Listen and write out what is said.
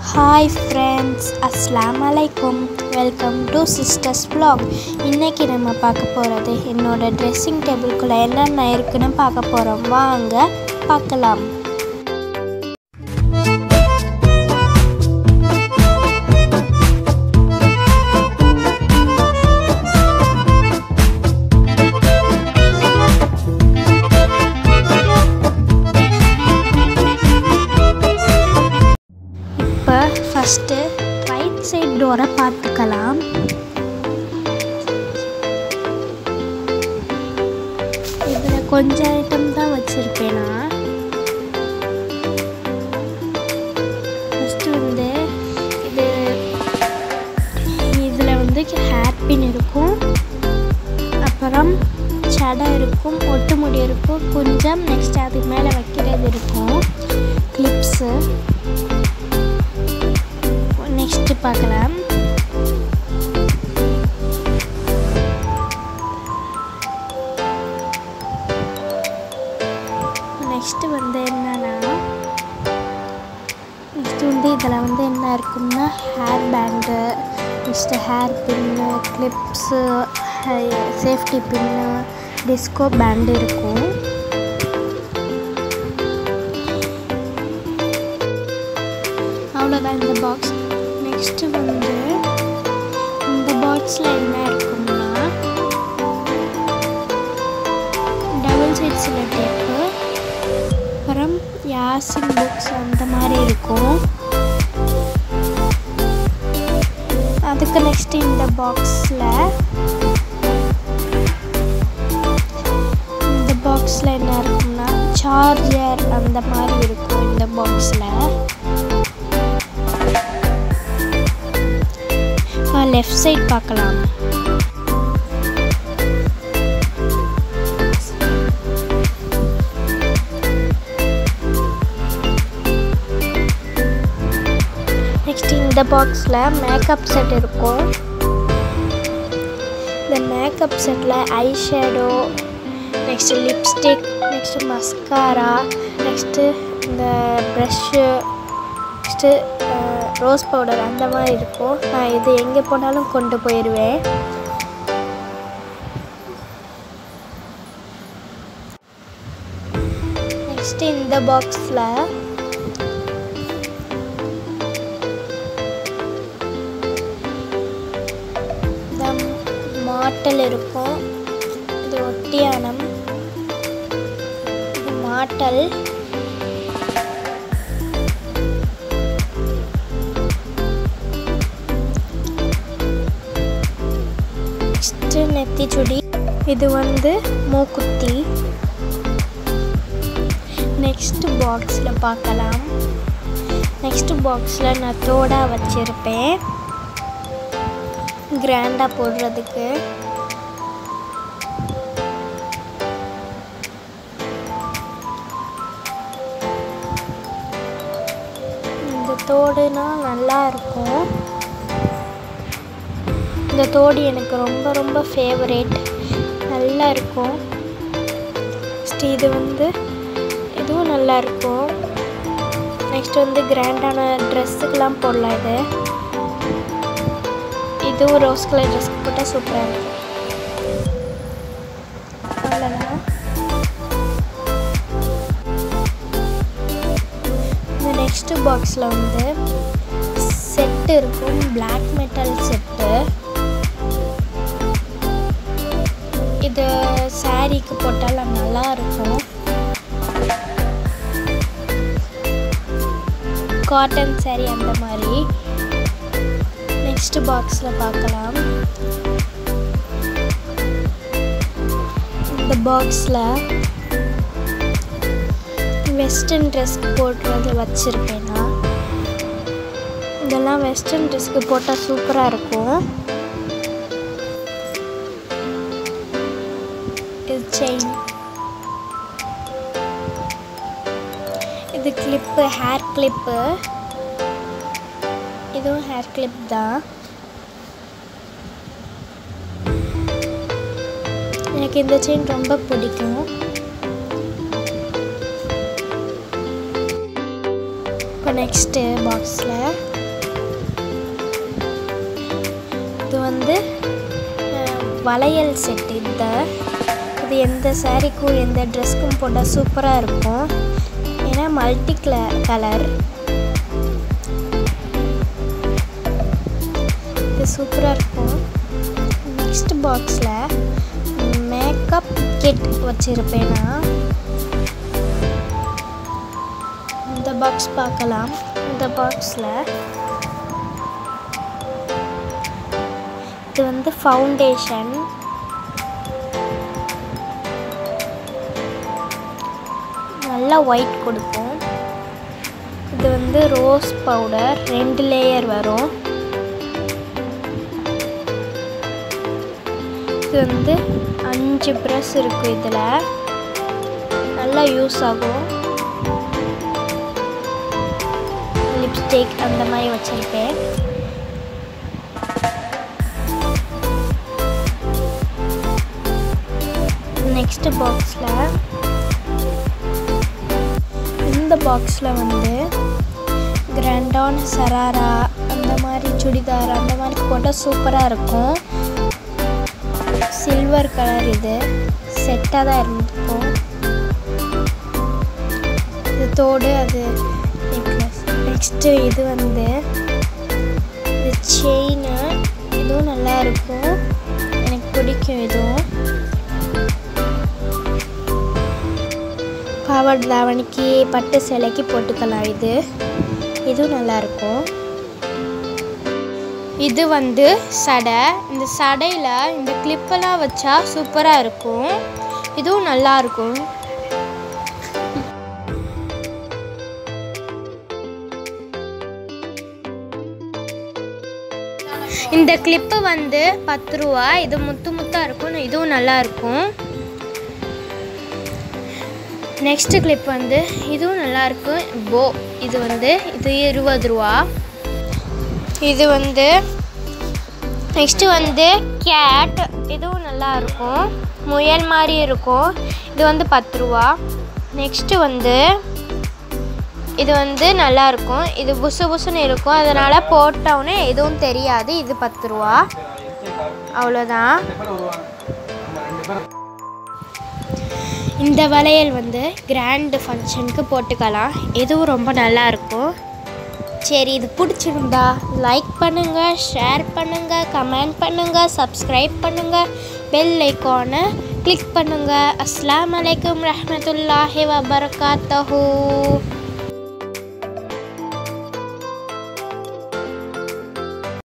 hi friends அஸ்லாம் அலைக்கும் welcome to sisters vlog இன்றைக்கி நம்ம பார்க்க போகிறது என்னோட ட்ரெஸ்ஸிங் டேபிள்குள்ளே என்னென்ன இருக்குன்னு பார்க்க போகிறோம் வாங்க பார்க்கலாம் இப்போ ஃபஸ்ட்டு ரைட் சைட் டோரை பார்த்துக்கலாம் இதில் கொஞ்சம் ஐட்டம் தான் வச்சுருப்பேன் நான் ஃபஸ்ட்டு வந்து இது இதில் வந்து ஹேர் பின் இருக்கும் அப்புறம் சடை இருக்கும் ஒட்டு முடி இருக்கும் கொஞ்சம் நெக்ஸ்ட் அதுக்கு மேலே வைக்கிறது இருக்கும் கிளிப்ஸு நெக்ஸ்ட் பார்க்கலாம் நெக்ஸ்ட் வந்து என்னன்னா நெக்ஸ்ட் வந்து இதில் வந்து என்ன இருக்கும்னா hair band next hair pin clips safety pin disco band இருக்கும் அவ்வளோதான் இந்த பாக்ஸ் நெக்ஸ்ட்டு வந்து இந்த பாக்ஸில் என்ன இருக்கும்னா டபுள் சைட் சில டேப்பு அப்புறம் யாசின் புக்ஸ் அந்த மாதிரி இருக்கும் அதுக்கு நெக்ஸ்ட் இந்த பாக்ஸில் இந்த பாக்ஸில் என்ன இருக்கும்னா சார்ஜர் அந்த மாதிரி இருக்கும் இந்த பாக்ஸில் லெஃப்ட் சைட் பார்க்கலாம் நெக்ஸ்ட் இந்த பாக்ஸில் மேக்கப் செட் இருக்கும் இந்த மேக்கப் செட்டில் eye shadow next lipstick next mascara next இந்த ப்ரஷ்ஷு நெக்ஸ்ட்டு ரோஸ் பவுடர் அந்த மாதிரி இருக்கும் நான் இது எங்கே போனாலும் கொண்டு போயிடுவேன் நெக்ஸ்ட் இந்த பாக்ஸில் இந்த மாட்டல் இருக்கும் இது ஒட்டியானம் இது மாட்டல் நெக்ஸ்ட்டு நெத்தி சுடி இது வந்து மூக்குத்தி நெக்ஸ்ட் பாக்ஸில் பார்க்கலாம் நெக்ஸ்ட் பாக்ஸில் நான் தோடா வச்சுருப்பேன் கிராண்டாக போடுறதுக்கு இந்த தோடுனா நல்லா இருக்கும் இந்த தோடு எனக்கு ரொம்ப ரொம்ப ஃபேவரேட் நல்லா இருக்கும் நெக்ஸ்ட் இது வந்து இதுவும் நல்லா இருக்கும் நெக்ஸ்ட் வந்து கிராண்டான ட்ரெஸ்ஸுக்கெலாம் போடலாம் இது இதுவும் ரோஸ் கலர் ட்ரெஸ் போட்டால் சூப்பராக இருக்கும் அவ்வளோதான் இந்த நெக்ஸ்ட்டு பாக்ஸில் வந்து செட்டு இருக்கும் பிளாக் மெட்டல் செட்டு இது சாரீக்கு போட்டால் நல்லா இருக்கும் காட்டன் சாரீ அந்த மாதிரி நெக்ஸ்ட் பாக்ஸில் பார்க்கலாம் இந்த பாக்ஸில் வெஸ்டர்ன் ட்ரெஸ்க்கு போடுறது வச்சுருப்பேன் நான் இதெல்லாம் வெஸ்டர்ன் ட்ரெஸ்க்கு போட்டால் சூப்பராக இருக்கும் இது செயின் இது கிளிப்பு ஹேர் கிளிப்பு இதுவும் ஹேர் கிளிப் தான் எனக்கு இந்த செயின் ரொம்ப பிடிக்கும் இப்போ நெக்ஸ்ட்டு பாக்ஸில் வந்து அஹ், வளையல் செட் இந்த இது எந்த சாரீக்கும் எந்த ட்ரெஸ்க்கும் போட்டால் சூப்பராக இருக்கும் ஏன்னா மல்டி கலர் இது சூப்பராக இருக்கும் நெக்ஸ்ட் பாக்ஸில் மேக்கப் கிட் வச்சுருப்பேன் நான் இந்த பாக்ஸ் பார்க்கலாம் இந்த பாக்ஸில் இது வந்து ஃபவுண்டேஷன் நல்லா ஒயிட் கொடுக்கும் இது வந்து ரோஸ் பவுடர் ரெண்டு லேயர் வரும் இது வந்து அஞ்சு ப்ரெஸ் இருக்குது இதில் நல்லா யூஸ் ஆகும் லிப்ஸ்டிக் அந்த மாதிரி வச்சுருப்பேன் நெக்ஸ்ட் பாக்ஸில் இந்த பாக்ஸில் வந்து கிராண்டான் சராரா அந்த மாதிரி சுடிதார் அந்த மாதிரி போட்டால் சூப்பராக இருக்கும் சில்வர் கலர் இது செட்டாக தான் இருந்திருக்கும் இது தோடு அது நெக்லஸ் நெக்ஸ்ட்டு இது வந்து இது செயின் இதுவும் நல்லா இருக்கும் எனக்கு பிடிக்கும் இதுவும் பாவாடை தாவணிக்கு பட்டு சேலைக்கு போட்டுக்கலாம் இது இதுவும் நல்லாயிருக்கும் இது வந்து சடை இந்த சடையில் இந்த கிளிப்பெல்லாம் வச்சா சூப்பராக இருக்கும் இதுவும் நல்லா இருக்கும் இந்த கிளிப்பு வந்து பத்து ரூபா இது முத்து முத்தாக இருக்கும் இதுவும் நல்லா இருக்கும் நெக்ஸ்ட் கிளிப் வந்து இதுவும் நல்லா இருக்கும் போ இது வந்து இது இருபது ரூபா இது வந்து நெக்ஸ்ட்டு வந்து கேட் இதுவும் நல்லா இருக்கும் முயல் மாதிரி இருக்கும் இது வந்து பத்து ரூபா நெக்ஸ்ட்டு வந்து இது வந்து நல்லா இருக்கும் இது புசு புசுன்னு இருக்கும் அதனால் போட்டவுடனே எதுவும் தெரியாது இது பத்து ரூபா அவ்வளோதான் இந்த வளையல் வந்து கிராண்ட் ஃபங்க்ஷனுக்கு போட்டுக்கலாம் இதுவும் ரொம்ப நல்லா இருக்கும் சரி இது பிடிச்சிருந்தா லைக் பண்ணுங்கள் ஷேர் பண்ணுங்கள் கமெண்ட் பண்ணுங்கள் சப்ஸ்கிரைப் பண்ணுங்கள் பெல் ஐக்கானை கிளிக் பண்ணுங்கள் அஸ்ஸலாமு அலைக்கும் ரஹ்மத்துல்லாஹி வபரகாத்தஹூ